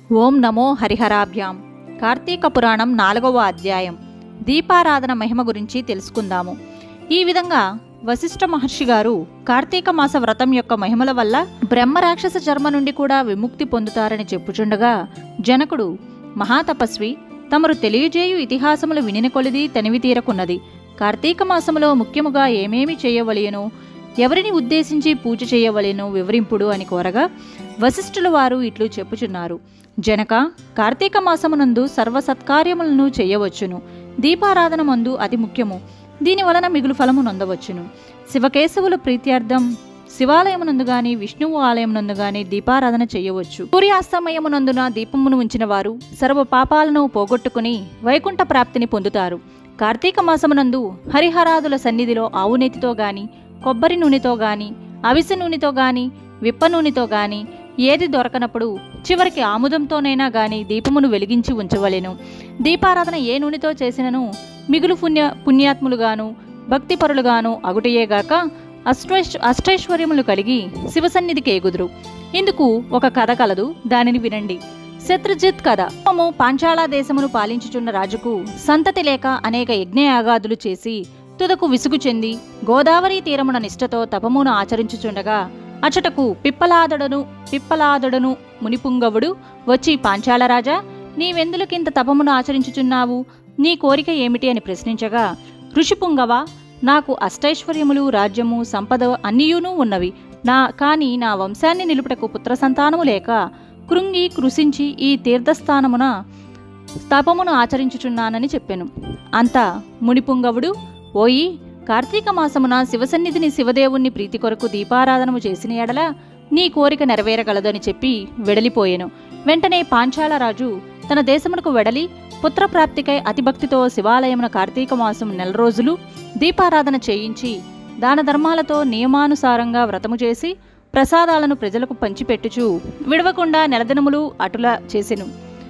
ఓం నమో హరిహరాభ్యాం కార్తీక పురాణం నాలుగవ అధ్యాయం దీపారాధన మహిమ గురించి తెలుసుకుందాము ఈ విధంగా వశిష్ఠ మహర్షి గారు కార్తీక మాస వ్రతం యొక్క మహిమల వల్ల బ్రహ్మ రాక్షస జన్మ నుండి కూడా విముక్తి పొందుతారని చెప్పుచుండగా జనకుడు మహాతపస్వి తమరు తెలియజేయు ఇతిహాసములు వినిన కొలిది తనివి తీరకున్నది కార్తీక మాసములో ముఖ్యముగా ఏమేమి చేయవలెను ఎవరిని ఉద్దేశించి పూజ చేయవలెను వివరింపుడు అని కోరగా వశిష్ఠుల వారు ఇట్లు చెప్పుచున్నారు జనక కార్తీక మాసమునందు సర్వ సత్కార్యములను చేయవచ్చును దీపారాధన మందు అతి ముఖ్యము దీని వలన మిగులు ఫలము నొందవచ్చును శివకేశవుల ప్రీత్యార్థం శివాలయమునందు గాని విష్ణువు ఆలయమునందు గాని దీపారాధన చేయవచ్చు సూర్యాస్తమయమునందున దీపమును ఉంచిన వారు సర్వ పాపాలను పోగొట్టుకుని వైకుంఠ ప్రాప్తిని పొందుతారు కార్తీక మాసమునందు హరిహరాదుల సన్నిధిలో ఆవు నెత్తితో గాని కొబ్బరి నూనెతో గాని అవిసె నూనెతో గాని విప్ప నూనెతో గాని ఏది దొరకనప్పుడు చివరికి ఆముదంతోనైనా గాని దీపమును వెలిగించి ఉంచవలెను దీపారాధన ఏ నూనెతో చేసినను మిగులు పుణ్య పుణ్యాత్ములుగాను భక్తిపరులుగాను అగుటయేగాక అష్టైశ్ అష్టైశ్వర్యములు కలిగి శివసన్నిధికి ఎగుదురు ఇందుకు ఒక కథ కలదు దానిని వినండి శత్రుజిత్ కథ పూర్వము పాంచాల దేశమును పాలించుచున్న రాజుకు సంతతి లేక అనేక యజ్ఞయాగాదులు చేసి తుదకు విసుగు చెంది గోదావరి తీరమున నిష్ఠతో తపమును ఆచరించుచుండగా అచటకు పిప్పలాదడను పిప్పలాదడను మునిపుంగవుడు వచ్చి పాంచాలరాజా నీవెందులకింత తపమును ఆచరించుచున్నావు నీ కోరిక ఏమిటి అని ప్రశ్నించగా ఋషిపుంగవ నాకు అష్టైశ్వర్యములు రాజ్యము సంపద అన్నియునూ ఉన్నవి నా కాని నా వంశాన్ని నిలుపుటకు పుత్ర సంతానము లేక కృంగి కృషించి ఈ తీర్థస్థానమున తపమును ఆచరించుచున్నానని చెప్పెను అంత మునిపుంగవుడు ఓయి కార్తీక మాసమున శివసన్నిధిని శివదేవుణ్ణి ప్రీతి కొరకు దీపారాధనము చేసిన ఎడల నీ కోరిక నెరవేరగలదని చెప్పి వెడలిపోయెను వెంటనే పాంచాలరాజు తన దేశమునకు వెడలి పుత్రప్రాప్తికై అతిభక్తితో శివాలయమున కార్తీక మాసం నెల రోజులు దీపారాధన చేయించి దాన ధర్మాలతో నియమానుసారంగా వ్రతము చేసి ప్రసాదాలను ప్రజలకు పంచిపెట్టుచు విడవకుండా నెలదినములు అటులా చేసెను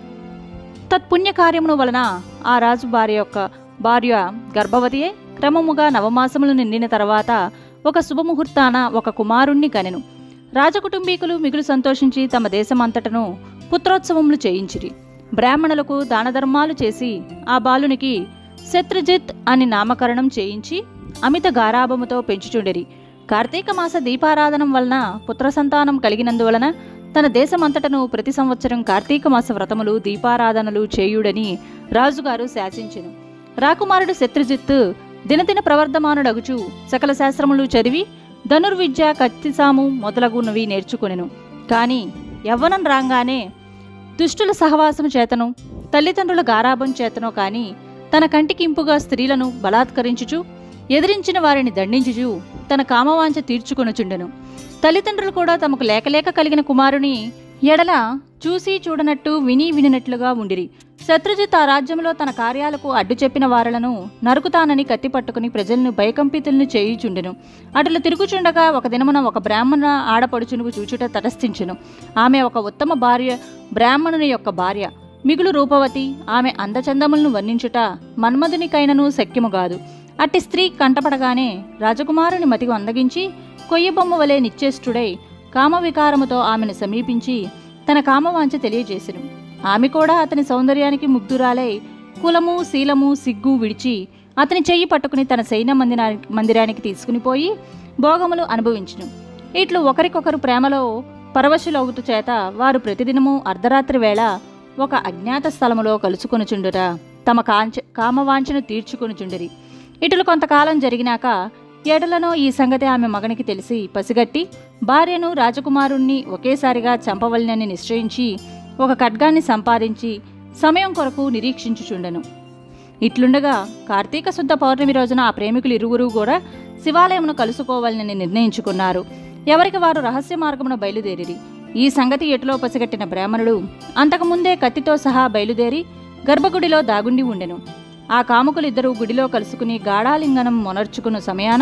తత్పుణ్య కార్యమును వలన ఆ రాజు భార్య యొక్క భార్య గర్భవతియే క్రమముగా నవమాసములు నిండిన తర్వాత ఒక శుభముహూర్తాన ఒక కుమారుణ్ణి కనెను రాజకుటుంబీకులు మిగులు సంతోషించి తమ దేశమంతటను పుత్రోత్సవములు చేయించిరి బ్రాహ్మణులకు దానధర్మాలు చేసి ఆ బాలునికి శత్రుజిత్ అని నామకరణం చేయించి అమిత గారాభముతో పెంచుచుండిరి కార్తీక మాస దీపారాధనం వలన పుత్ర సంతానం కలిగినందువలన తన దేశమంతటను ప్రతి సంవత్సరం కార్తీక మాస వ్రతములు దీపారాధనలు చేయుడని రాజుగారు శాసించెను రాకుమారుడు శత్రుజిత్ దినదిన ప్రవర్ధమానుడగుచు సకల శాస్త్రములు చదివి ధనుర్విద్య కత్తిసాము మొదలగునవి నేర్చుకొనెను కాని యవ్వనం రాగానే దుష్టుల సహవాసం చేతను తల్లిదండ్రుల గారాభం చేతనో కాని తన కంటికింపుగా స్త్రీలను బలాత్కరించుచు ఎదిరించిన వారిని దండించుచు తన కామవాంఛ తీర్చుకొనుచుండెను తల్లిదండ్రులు కూడా తమకు లేకలేక కలిగిన కుమారుని ఎడల చూసి చూడనట్టు విని వినినట్లుగా ఉండిరి శత్రుజిత్ ఆ రాజ్యంలో తన కార్యాలకు అడ్డు చెప్పిన వారలను నరుకుతానని కత్తి పట్టుకుని ప్రజలను భయకంపితులను చేయుచుండెను అటులు తిరుగుచుండగా ఒక దినమున ఒక బ్రాహ్మణ ఆడపడుచును చూచుట తటస్థించెను ఆమె ఒక ఉత్తమ భార్య బ్రాహ్మణుని యొక్క భార్య మిగులు రూపవతి ఆమె అందచందములను వర్ణించుట మన్మధునికైనను శక్యము కాదు అట్టి స్త్రీ కంటపడగానే రాజకుమారుని మతికి అందగించి కొయ్యబొమ్మ వలె నిశ్చేష్టుడై కామవికారముతో ఆమెను సమీపించి తన కామవాంఛ తెలియజేసెను ఆమె కూడా అతని సౌందర్యానికి ముగ్ధురాలై కులము శీలము సిగ్గు విడిచి అతని చెయ్యి పట్టుకుని తన సైన్య మందిరానికి మందిరానికి తీసుకుని పోయి భోగములు అనుభవించును ఇట్లు ఒకరికొకరు ప్రేమలో పరవశులవుతు చేత వారు ప్రతిదినము అర్ధరాత్రి వేళ ఒక అజ్ఞాత స్థలములో కలుసుకొనుచుండురా తమ కాంచ కామవాంఛను తీర్చుకొనుచుండిరి ఇటులు కొంతకాలం జరిగినాక ఏడలనో ఈ సంగతి ఆమె మగనికి తెలిసి పసిగట్టి భార్యను రాజకుమారుణ్ణి ఒకేసారిగా చంపవలనని నిశ్చయించి ఒక ఖడ్గాన్ని సంపాదించి సమయం కొరకు నిరీక్షించుచుండెను ఇట్లుండగా కార్తీక శుద్ధ పౌర్ణమి రోజున ఆ ప్రేమికులు ఇరువురు కూడా శివాలయమును కలుసుకోవాలని నిర్ణయించుకున్నారు ఎవరికి వారు రహస్య మార్గమున బయలుదేరిరి ఈ సంగతి ఎటులో పసిగట్టిన బ్రాహ్మణుడు అంతకుముందే కత్తితో సహా బయలుదేరి గర్భగుడిలో దాగుండి ఉండెను ఆ కాముకులిద్దరూ గుడిలో కలుసుకుని గాఢాలింగనం మొనర్చుకున్న సమయాన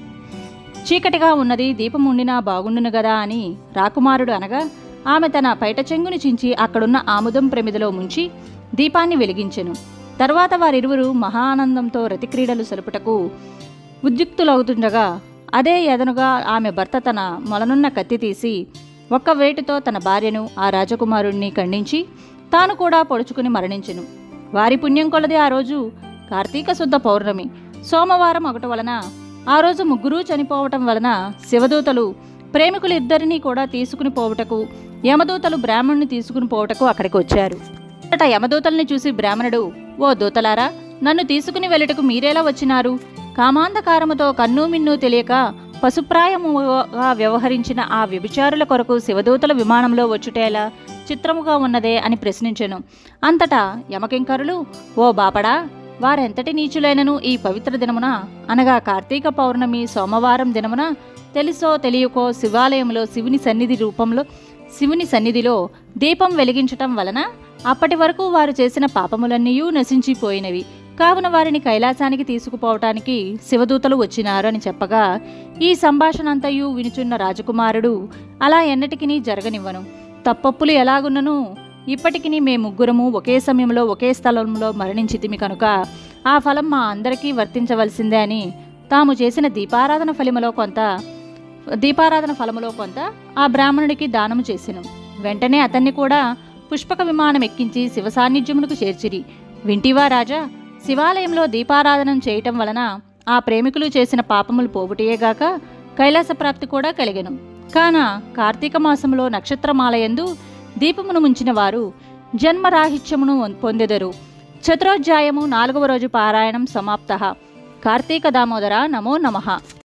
చీకటిగా ఉన్నది దీపం ఉండినా బాగుండును గదా అని రాకుమారుడు అనగా ఆమె తన పైట చెంగుని చించి అక్కడున్న ఆముదం ప్రమిదలో ముంచి దీపాన్ని వెలిగించెను తర్వాత వారిరువురు మహానందంతో రతిక్రీడలు సలుపుటకు ఉద్యుక్తులవుతుండగా అదే ఎదనుగా ఆమె భర్త తన మొలనున్న కత్తి తీసి ఒక్క వేటుతో తన భార్యను ఆ రాజకుమారుణ్ణి ఖండించి తాను కూడా పొడుచుకుని మరణించెను వారి పుణ్యం కొలది ఆ రోజు కార్తీక శుద్ధ పౌర్ణమి సోమవారం ఒకటి వలన ఆ రోజు ముగ్గురు చనిపోవటం వలన శివదూతలు ప్రేమికులు ఇద్దరినీ కూడా తీసుకుని పోవుటకు యమదూతలు బ్రాహ్మణుని తీసుకుని పోవుటకు అక్కడికి వచ్చారు అట యమదూతల్ని చూసి బ్రాహ్మణుడు ఓ దూతలారా నన్ను తీసుకుని వెళ్ళటకు మీరేలా వచ్చినారు కామాంధకారముతో కన్ను మిన్ను తెలియక పశుప్రాయముగా వ్యవహరించిన ఆ వ్యభిచారుల కొరకు శివదూతల విమానంలో వచ్చుటేలా చిత్రముగా ఉన్నదే అని ప్రశ్నించెను అంతటా యమకింకరులు ఓ బాపడా వారెంతటి నీచులైనను ఈ పవిత్ర దినమున అనగా కార్తీక పౌర్ణమి సోమవారం దినమున తెలుసో తెలియకో శివాలయంలో శివుని సన్నిధి రూపంలో శివుని సన్నిధిలో దీపం వెలిగించటం వలన అప్పటి వరకు వారు చేసిన పాపములన్నీ నశించిపోయినవి కావున వారిని కైలాసానికి తీసుకుపోవటానికి శివదూతలు వచ్చినారు అని చెప్పగా ఈ సంభాషణంతయు వినుచున్న రాజకుమారుడు అలా ఎన్నటికినీ జరగనివ్వను తప్పప్పులు ఎలాగున్నను ఇప్పటికిని మే ముగ్గురము ఒకే సమయంలో ఒకే స్థలంలో మరణించితిమి కనుక ఆ ఫలం మా అందరికీ వర్తించవలసిందే అని తాము చేసిన దీపారాధన ఫలములో కొంత దీపారాధన ఫలములో కొంత ఆ బ్రాహ్మణుడికి దానము చేసెను వెంటనే అతన్ని కూడా పుష్పక విమానం ఎక్కించి శివ సాన్నిధ్యమునకు చేర్చిరి వింటివా రాజా శివాలయంలో దీపారాధనం చేయటం వలన ఆ ప్రేమికులు చేసిన పాపములు పోవుటయేగాక కైలాస ప్రాప్తి కూడా కలిగెను కాన కార్తీక మాసములో నక్షత్రమాలయందు దీపమును ముంచిన వారు జన్మరాహిత్యమును పొందెదరు చతురోధ్యాయము నాలుగవ రోజు పారాయణం సమాప్త కార్తీక దామోదర నమో నమః